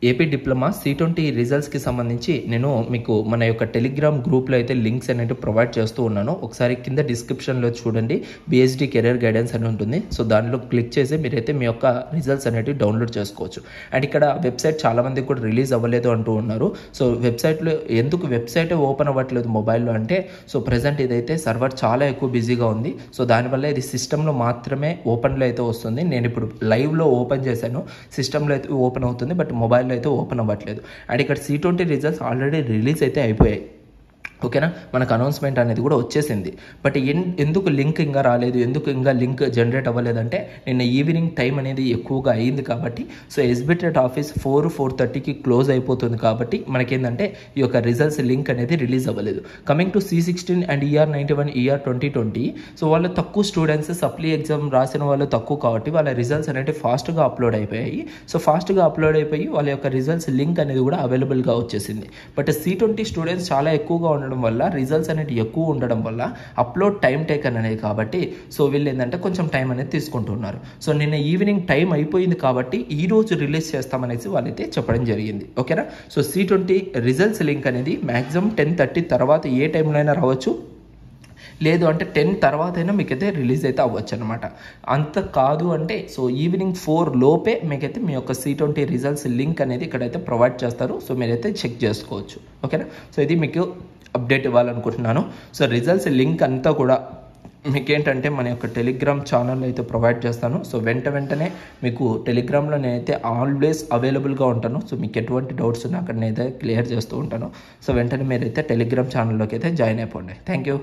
AP diploma C twenty రిజల్ట్స్కి సంబంధించి నేను మీకు మన యొక్క టెలిగ్రామ్ గ్రూప్లో అయితే లింక్స్ అనేవి ప్రొవైడ్ చేస్తూ ఉన్నాను ఒకసారి కింద డిస్క్రిప్షన్లో చూడండి బిఎస్డి కెరియర్ గైడెన్స్ అని ఉంటుంది సో దానిలో క్లిక్ చేసి మీరైతే మీ యొక్క రిజల్ట్స్ అనేవి డౌన్లోడ్ చేసుకోవచ్చు అండ్ ఇక్కడ వెబ్సైట్ చాలా మందికి కూడా రిలీజ్ అవ్వలేదు అంటూ ఉన్నారు సో వెబ్సైట్లో ఎందుకు వెబ్సైట్ ఓపెన్ అవ్వట్లేదు మొబైల్లో అంటే సో ప్రజెంట్ ఇదైతే సర్వర్ చాలా ఎక్కువ బిజీగా ఉంది సో దానివల్ల ఇది సిస్టంలో మాత్రమే ఓపెన్లో అయితే వస్తుంది నేను ఇప్పుడు లైవ్లో ఓపెన్ చేశాను సిస్టంలో అయితే ఓపెన్ అవుతుంది బట్ మొబైల్లో అయితే ఓపెన్ అవ్వట్లేదు అండ్ ఇక్కడ C twenty results already release అయితే అయిపోయాయి ఓకేనా మనకు అనౌన్స్మెంట్ అనేది కూడా వచ్చేసింది బట్ ఎన్ ఎందుకు లింక్ ఇంకా రాలేదు ఎందుకు ఇంకా లింక్ జనరేట్ అవ్వలేదంటే నిన్న ఈవినింగ్ టైం అనేది ఎక్కువగా అయింది కాబట్టి so SBTET office four four థర్టీకి క్లోజ్ అయిపోతుంది కాబట్టి మనకేంటంటే ఈ యొక్క రిజల్ట్స్ లింక్ అనేది రిలీజ్ అవ్వలేదు coming to C sixteen and ER ninety one ER twenty twenty so వాళ్ళు తక్కువ స్టూడెంట్స్ సప్లీ ఎగ్జామ్ రాసిన వాళ్ళు తక్కువ కాబట్టి వాళ్ళ రిజల్ట్స్ అనేవి ఫాస్ట్గా అప్లోడ్ అయిపోయాయి సో ఫాస్ట్గా అప్లోడ్ అయిపోయి వాళ్ళ యొక్క రిజల్ట్స్ లింక్ అనేది కూడా అవైలబుల్గా వచ్చేసింది బట్ సి ట్వంటీ స్టూడెంట్స్ చాలా ఎక్కువగా ఉండడం వల్ల రిజల్ట్స్ అనేవి ఎక్కువ ఉండడం వల్ల అప్లోడ్ టైం టేకన్ అనేది కాబట్టి సో వీళ్ళు ఏంటంటే కొంచెం టైం అనేది తీసుకుంటున్నారు సో నిన్న ఈవినింగ్ టైం అయిపోయింది కాబట్టి ఈ రోజు రిలీజ్ చేస్తామనేసి వాళ్ళైతే చెప్పడం జరిగింది ఓకేనా so C twenty results link అనేది మ్యాక్సిమం టెన్ థర్టీ తర్వాత ఏ టైంలో అయినా రావచ్చు లేదు అంటే టెన్ తర్వాత అయినా మీకైతే రిలీజ్ అయితే అవ్వచ్చు అనమాట అంత కాదు అంటే సో ఈవినింగ్ ఫోర్ లోపే మీకైతే మీ యొక్క సి ట్వంటీ రిజల్ట్స్ లింక్ అనేది ఇక్కడైతే ప్రొవైడ్ చేస్తారు సో మీరైతే చెక్ చేసుకోవచ్చు ఓకేనా సో ఇది మీకు అప్డేట్ ఇవ్వాలనుకుంటున్నాను సో రిజల్ట్స్ లింక్ అంతా కూడా మీకేంటంటే మన యొక్క టెలిగ్రామ్ ఛానల్ అయితే ప్రొవైడ్ చేస్తాను సో వెంట వెంటనే మీకు టెలిగ్రామ్లో నేనైతే ఆల్వేస్ అవైలబుల్గా ఉంటాను సో మీకు ఎటువంటి డౌట్స్ ఉన్నా అక్కడ నేనైతే క్లియర్ చేస్తూ ఉంటాను సో వెంటనే మీరైతే టెలిగ్రామ్ ఛానల్లోకి అయితే జాయిన్ అయిపోండి థ్యాంక్ యూ